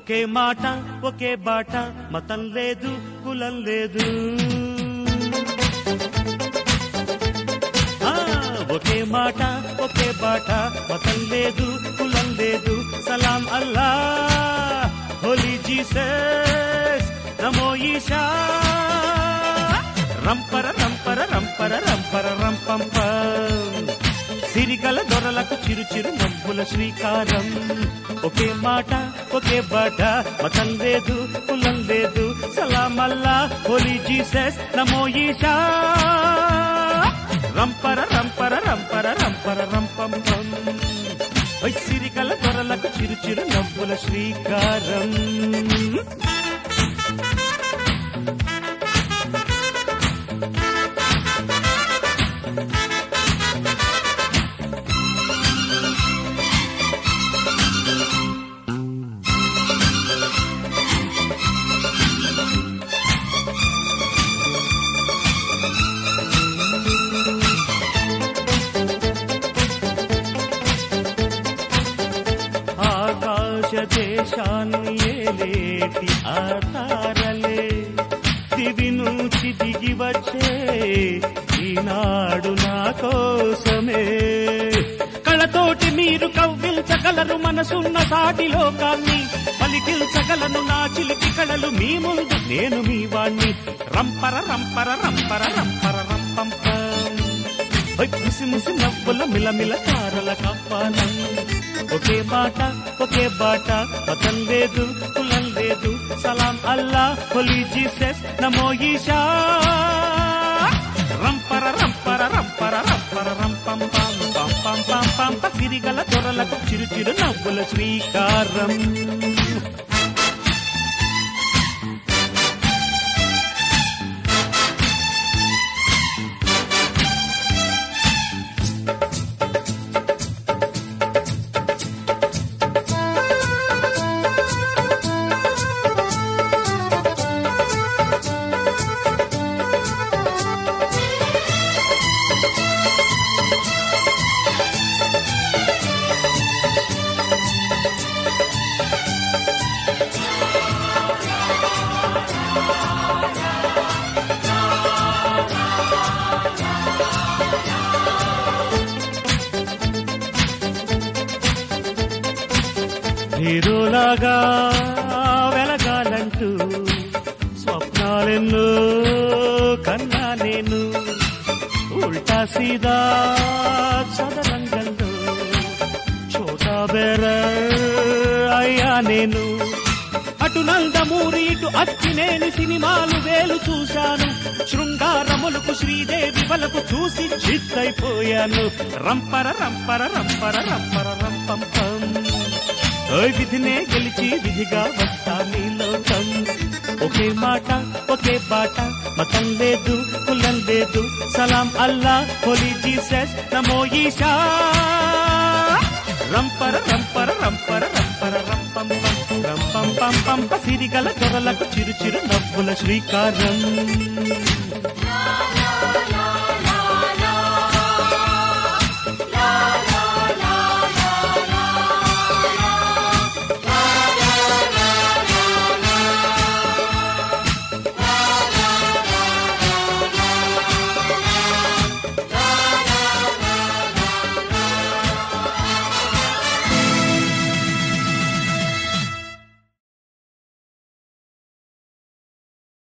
ఒకే మాట ఒకే బాట మతం లేదు కులం లేదు ఆ, ఒకే మాట ఒకే బాట మతం లేదు కులం లేదు సలాం అల్లా హోలీ జీసస్ నమో ఈశా రంపర రంపర రంపర రంపర రంపంప సిరిగల దొరలకు చిరు చిరు నవ్వుల శ్రీకారం ఒకే మాట ఒకే బాట మతం లేదు కులం లేదు సలామల్లా హోలీ జీసస్ నమో ఈశా రంపర రంపర రంపర రంపర రంపం సిరిగల దొరలకు చిరు చిరు నవ్వుల శ్రీకారం ఆకాశ దేశాన్ని ఏలేటి ఆ తారలే దివి నుంచి దిగి వచ్చే ఈనాడు నా కోసమే కళ్ళతోటి మీరు కవ్వించగలరు మనసున్న సాటి లోకాన్ని పలికిల్చగలను నా చిలిపి కళలు మీ ముందు నేను మీ వాణ్ణి రంపర రంపర రంపర రంపర రంపంపం ఓయ్ ముసి ముసి నవ్వుల మిలమిల తారల కప్పాలం ఒకే మాట ఒకే బాట మతం లేదు కులం లేదు సలాం అల్లా హోలీ జీసస్ నమో ఈశా రంపర రంపర రంపర రంపర రంపం పం పం పం పం పం ప సిరిగల దొరలకు చిరు చిరు నవ్వుల శ్రీకారం హీరోలాగా వెలగాలంటూ స్వప్నాలెన్నో కన్నా నేను ఉల్టా సీదా చదరంగంలో చోటా బేర అయ్యా నేను అటు నందమూరి ఇటు అక్కినేని సినిమాలు వేలు చూశాను శృంగారములకు శ్రీదేవి వలకు చూసి చిత్తైపోయాను రంపర రంపర రంపర రంపర రంపంపం ఓయ్ విధినే గెలిచి విధిగా వస్తా నీలోకం ఒకే మాట ఒకే బాట మతం లేదు కులం లేదు సలాం అల్లా హోలీ జీసస్ నమో ఈశా రంపర రంపర రంపర రంపర రంపం పం రంపం పం పం ప సిరిగల దొరలకు చిరు చిరు నవ్వుల శ్రీకారం